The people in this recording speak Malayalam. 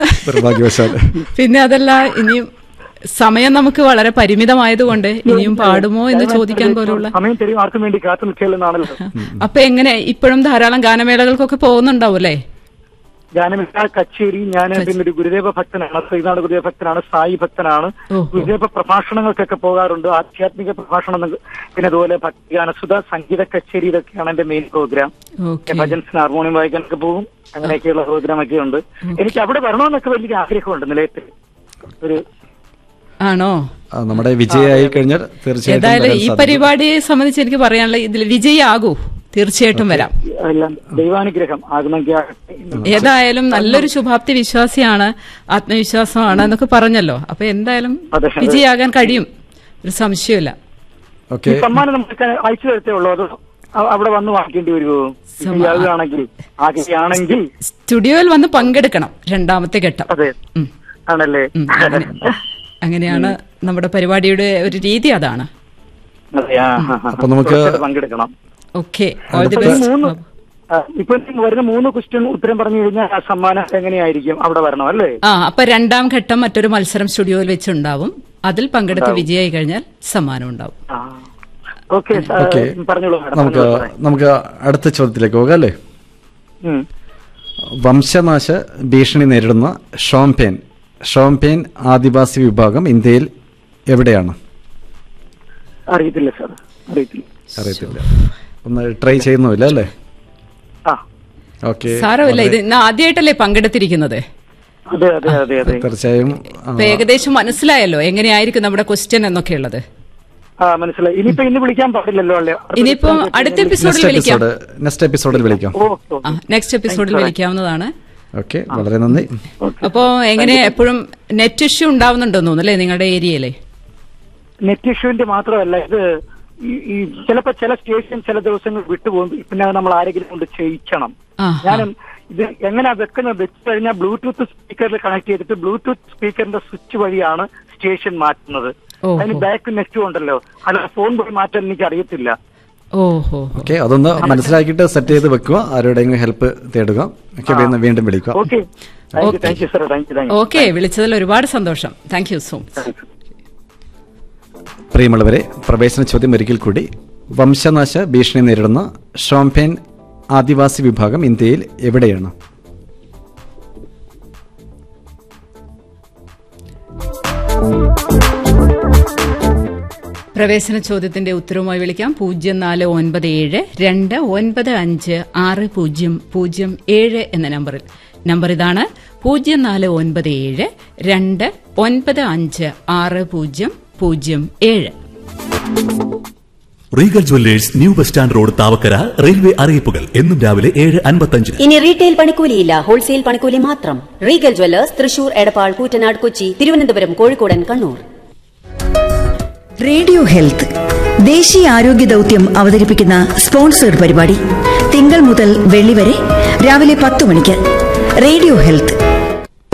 നിർഭാഗ്യവശാൽ പിന്നെ അതല്ല ഇനിയും സമയം നമുക്ക് വളരെ പരിമിതമായതുകൊണ്ട് ഇനിയും പാടുമോ എന്ന് ചോദിക്കാൻ പോലുള്ള സമയം തരും ആർക്കും വേണ്ടി കാത്തു നിൽക്കില്ലെന്നാണല്ലോ അപ്പൊ എങ്ങനെ ഇപ്പോഴും ധാരാളം ഗാനമേളകൾക്കൊക്കെ പോകുന്നുണ്ടാവും അല്ലേ ഗാനമില്ല കച്ചേരി ഞാൻ പിന്നെ ഒരു ഗുരുദേവ ഭക്തനാണ് ശ്രീനാട് ഗുരുദേവ ഭക്തനാണ് സായി ഭക്തനാണ് ഓഹോ. ഗുരുദേവ പ്രഭാഷണങ്ങൾക്കൊക്കെ പോകാറുണ്ട് ആധ്യാത്മിക പ്രഭാഷണം എന്നൊക്കെ, പിന്നെ അതുപോലെ ഭക്തിഗാനസുധ സംഗീത കച്ചേരി ഇതൊക്കെയാണ് എന്റെ മെയിൻ പ്രോഗ്രാം ഓക്കെ ഭജൻസിന് ഹാർമോണിയം വായിക്കാനൊക്കെ പോകും അങ്ങനെയൊക്കെയുള്ള പ്രോഗ്രാം ഒക്കെ ഉണ്ട് എനിക്ക് അവിടെ വരണമെന്നൊക്കെ വലിയൊരു ആഗ്രഹമുണ്ട് നിലയത്തിൽ ഒരു ആണോ ആ, നമ്മുടെ വിജയായി കഴിഞ്ഞാൽ തീർച്ചയായിട്ടും ഏതായാലും വരാൻ ഈ സാധിക്കും. പരിപാടിയെ സംബന്ധിച്ച് എനിക്ക് പറയാനുള്ള ഇതിൽ വിജയാകൂ തീർച്ചയായിട്ടും വരാം എല്ലാം ദൈവാനുഗ്രഹം ആകുമെങ്കിൽ ആകട്ടെ. ഏതായാലും നല്ലൊരു ശുഭാപ്തി വിശ്വാസിയാണ് ആത്മവിശ്വാസമാണ് എന്നൊക്കെ പറഞ്ഞല്ലോ അപ്പൊ എന്തായാലും അതെ, അതെ. വിജയാകാൻ കഴിയും ഒരു സംശയമില്ല ഓക്കെ ഈ സമ്മാനം നമുക്ക് അയച്ചു തരത്തേ ഉള്ളൂ അതോ അ- അവിടെ വന്ന് വാങ്ങിക്കേണ്ടി വരുമോ ആകുകയാണെങ്കിൽ ആകുകയാണെങ്കിൽ സ്റ്റുഡിയോയിൽ വന്ന് പങ്കെടുക്കണം രണ്ടാമത്തെ ഘട്ടം അതെ ഉം. ആണല്ലേ ഉം, അങ്ങനെ. അങ്ങനെയാണ് നമ്മുടെ പരിപാടിയുടെ ഒരു രീതി അതാണ് അതെ ആ, ആ, ആ. അപ്പൊ നമുക്ക് തീർച്ചയായിട്ടും പങ്കെടുക്കണം ഓക്കെ ഓൾ ദി അപ്പൊ ഈ മൂന്ന് ബെസ്റ്റ് ആ, ഇപ്പൊ ഈ വരുന്ന മൂന്ന് ക്വസ്റ്റ്യൻ ഉത്തരം പറഞ്ഞു കഴിഞ്ഞാൽ ആ സമ്മാനം എങ്ങനെയായിരിക്കും അവിടെ വരണം അല്ലേ ആ അപ്പൊ രണ്ടാം ഘട്ടം മറ്റൊരു മത്സരം സ്റ്റുഡിയോയിൽ വെച്ചുണ്ടാവും അതിൽ പങ്കെടുത്ത് വിജയായി കഴിഞ്ഞാൽ സമ്മാനം ഉണ്ടാവും ഓക്കെ ഓക്കെ പറഞ്ഞോളൂ മാഡം നമുക്ക് പറഞ്ഞോളൂ സാറേ. നമുക്ക് അടുത്ത ചോദ്യത്തിലേക്ക് പോകാം അല്ലേ ഉം. വംശനാശ ഭീഷണി നേരിടുന്ന ഷോംപേൻ ഷോംപേൻ ആദിവാസി വിഭാഗം ഇന്ത്യയിൽ എവിടെയാണ് അറിയത്തില്ല സാർ അറിയത്തില്ല അറിയത്തില്ല ഒന്ന് ട്രൈ ചെയ്യുന്നുമില്ല അല്ലേ ആ ഓക്കെ സാരമില്ല ഇത് ഇന്ന് ആദ്യമായിട്ടല്ലേ പങ്കെടുത്തിരിക്കുന്നത് അതെ അതെ അതെ അതെ തീർച്ചയായും ആ, അപ്പൊ ഏകദേശം മനസ്സിലായല്ലോ എങ്ങനെയായിരിക്കും നമ്മുടെ ക്വസ്റ്റ്യൻ എന്നൊക്കെ ഉള്ളത് ആ മനസ്സിലായി ഇനിയിപ്പോ ഇന്ന് വിളിക്കാൻ പാടില്ലല്ലോ അല്ലേ ഇനിയിപ്പോ അടുത്ത എപ്പിസോഡിൽ നെക്സ്റ്റ് വിളിക്കാം എപ്പിസോഡ് നെക്സ്റ്റ് എപ്പിസോഡിൽ വിളിക്കാം ഓ ഓ. ആ നെക്സ്റ്റ് എപ്പിസോഡിൽ വിളിക്കാവുന്നതാണ് ഓക്കെ വളരെ നന്ദി അപ്പോ എങ്ങനെ എപ്പോഴും നെറ്റ് ഇഷ്യൂ ഉണ്ടാവുന്നുണ്ടെന്ന് തോന്നുന്നു അല്ലേ നിങ്ങളുടെ ഏരിയയിലെ നെറ്റ് ഇഷ്യൂവിന്റെ മാത്രമല്ല ഇത് ഈ- ഈ ചിലപ്പോ ചില സ്റ്റേഷൻ ചില ദിവസങ്ങൾ വിട്ടുപോകും പിന്നെ അത് നമ്മൾ ആരെങ്കിലും കൊണ്ട് ചെയ്യിക്കണം ആ ഞാൻ ഇത് എങ്ങനെയാ വെക്കുന്നത് വെച്ച് കഴിഞ്ഞാൽ ബ്ലൂടൂത്ത് സ്പീക്കറിൽ കണക്ട് ചെയ്തിട്ട് ബ്ലൂടൂത്ത് സ്പീക്കറിന്റെ സ്വിച്ച് വഴിയാണ് സ്റ്റേഷൻ മാറ്റുന്നത് ഓഹോ. അതിന് ബാക്ക് നെറ്റും ഉണ്ടല്ലോ അല്ല ഫോൺ വഴി മാറ്റാൻ എനിക്ക് അറിയത്തില്ല ഓഹോ ഓക്കെ അതൊന്ന് മനസ്സിലാക്കിയിട്ട് സെറ്റ് ചെയ്ത് വെക്കുക ആരുടെയെങ്കിലും ഹെൽപ്പ് തേടുക ഓക്കെ വീണ്ടും വീണ്ടും വിളിക്കുക okay thank you Okay. Thank you sir thank you thank you okay വിളിച്ചതിൽ ഒരുപാട് സന്തോഷം താങ്ക് യു സോ മച്ച് പ്രിയമുള്ളവരെ പ്രവേശന ചോദ്യം ഒരിക്കൽ കൂടി വംശനാശ ഭീഷണി നേരിടുന്ന ഷോംപേൻ ആദിവാസി വിഭാഗം ഇന്ത്യയിൽ എവിടെയാണ് പ്രവേശന ചോദ്യത്തിന്റെ ഉത്തരവുമായി വിളിക്കാം പൂജ്യം നാല് ഒൻപത് ഏഴ് രണ്ട് ഒൻപത് അഞ്ച് ആറ് പൂജ്യം പൂജ്യം ഏഴ് എന്ന നമ്പറിൽ നമ്പർ ഇതാണ് പൂജ്യം നാല് ഒൻപത് ഏഴ് രണ്ട് ഒൻപത് അഞ്ച് ആറ് പൂജ്യം പൂജ്യം ഏഴ് Regal jewellers new bus stand road Thavakkara railway അറിയിപ്പുകൾ എന്നും രാവിലെ ഏഴ് അൻപത്തഞ്ചിന് ഇനി റീറ്റെയിൽ പണിക്കൂലിയില്ല ഹോൾസെയിൽ പണിക്കൂലി മാത്രം റീഗൽ ജ്വല്ലേഴ്സ് തൃശൂർ എടപ്പാൾ കൂറ്റനാട് കൊച്ചി തിരുവനന്തപുരം കോഴിക്കോടൻ കണ്ണൂർ റേഡിയോ ഹെൽത്ത് ദേശീയ ആരോഗ്യ ദൗത്യം അവതരിപ്പിക്കുന്ന സ്പോൺസേഡ് പരിപാടി തിങ്കൾ മുതൽ വെള്ളി വരെ രാവിലെ പത്ത് മണിക്ക് റേഡിയോ ഹെൽത്ത്